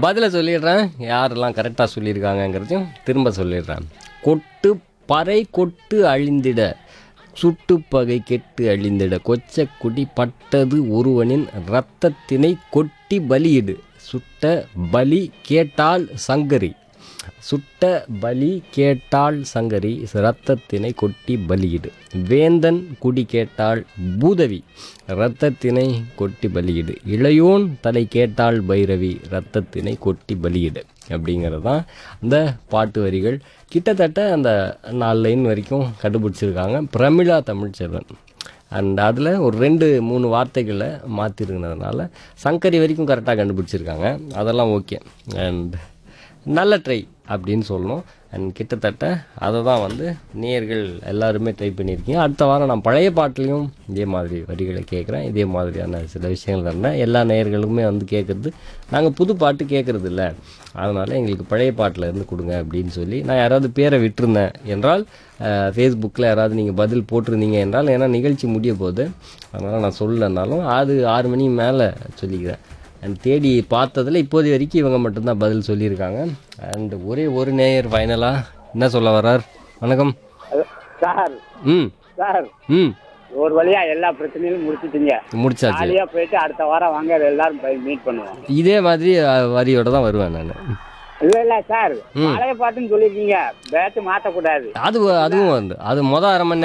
பதிலை சொல்லிடுறேன் யாரெல்லாம் கரெக்டாக சொல்லியிருக்காங்கங்கிறதையும் திரும்ப சொல்லிடுறேன் கொட்டு பறை கொட்டு அழிந்திட சுட்டுப்பகை கெட்டு அழிந்திட கொச்ச குடி பட்டது ஒருவனின் இரத்தத்தினை கொட்டி பலியிடு சுட்ட பலி கேட்டால் சங்கரி சுட்ட பலி கேட்டாள் சங்கரி இரத்தத்தினை கொட்டி பலியிடு வேந்தன் குடி கேட்டாள் பூதவி இரத்தத்தினை கொட்டி பலியிடு இளையோன் தலை கேட்டாள் பைரவி இரத்தத்தினை கொட்டி பலியிடு அப்படிங்கிறது தான் அந்த பாட்டு வரிகள் கிட்டத்தட்ட அந்த நாலு லைன் வரைக்கும் கண்டுபிடிச்சிருக்காங்க பிரமிளா தமிழ்ச்செல்வன் அண்ட் அதில் ஒரு ரெண்டு மூணு வார்த்தைகளை மாற்றிருக்கிறதுனால சங்கரி வரைக்கும் கரெக்டாக கண்டுபிடிச்சிருக்காங்க அதெல்லாம் ஓகே அண்ட் நல்ல ட்ரை அப்படின்னு சொல்லணும் அண்ட் கிட்டத்தட்ட அதை தான் வந்து நேயர்கள் எல்லாருமே ட்ரை பண்ணியிருக்கீங்க அடுத்த வாரம் நான் பழைய பாட்டுலேயும் இதே மாதிரி வரிகளை கேட்குறேன் இதே மாதிரியான சில விஷயங்கள் தரேன் எல்லா நேயர்களுக்குமே வந்து கேட்குறது நாங்கள் புது பாட்டு கேட்குறது இல்லை அதனால் எங்களுக்கு பழைய பாட்டில் இருந்து கொடுங்க அப்படின்னு சொல்லி நான் யாராவது பேரை விட்டுருந்தேன் என்றால் ஃபேஸ்புக்கில் யாராவது நீங்கள் பதில் போட்டிருந்தீங்க என்றால் ஏன்னா நிகழ்ச்சி முடிய போகுது அதனால் நான் சொல்லலைன்னாலும் அது ஆறு மணி மேலே சொல்லிக்கிறேன் அண்ட் தேடி பார்த்ததில் இப்போது வரைக்கும் இவங்க மட்டும்தான் பதில் சொல்லியிருக்காங்க அண்ட் ஒரே ஒரு நேயர் ஃபைனலாக என்ன சொல்ல வர்றார் வணக்கம் சார் ம் சார் ம் ஒரு வழியா எல்லா பிரச்சனையும் முடிச்சிட்டீங்க முடிச்சாச்சு ஜாலியா போயிட்டு அடுத்த வாரம் வாங்க எல்லாரும் போய் மீட் பண்ணுவோம் இதே மாதிரி அஹ், வரியோட தான் வருவேன் நான் இல்ல இல்ல சார் பழைய பாட்டுன்னு சொல்லிருக்கீங்க பேட்டு மாத்தக்கூடாது அது அதுவும் வந்து அது மொதல் அரை மணி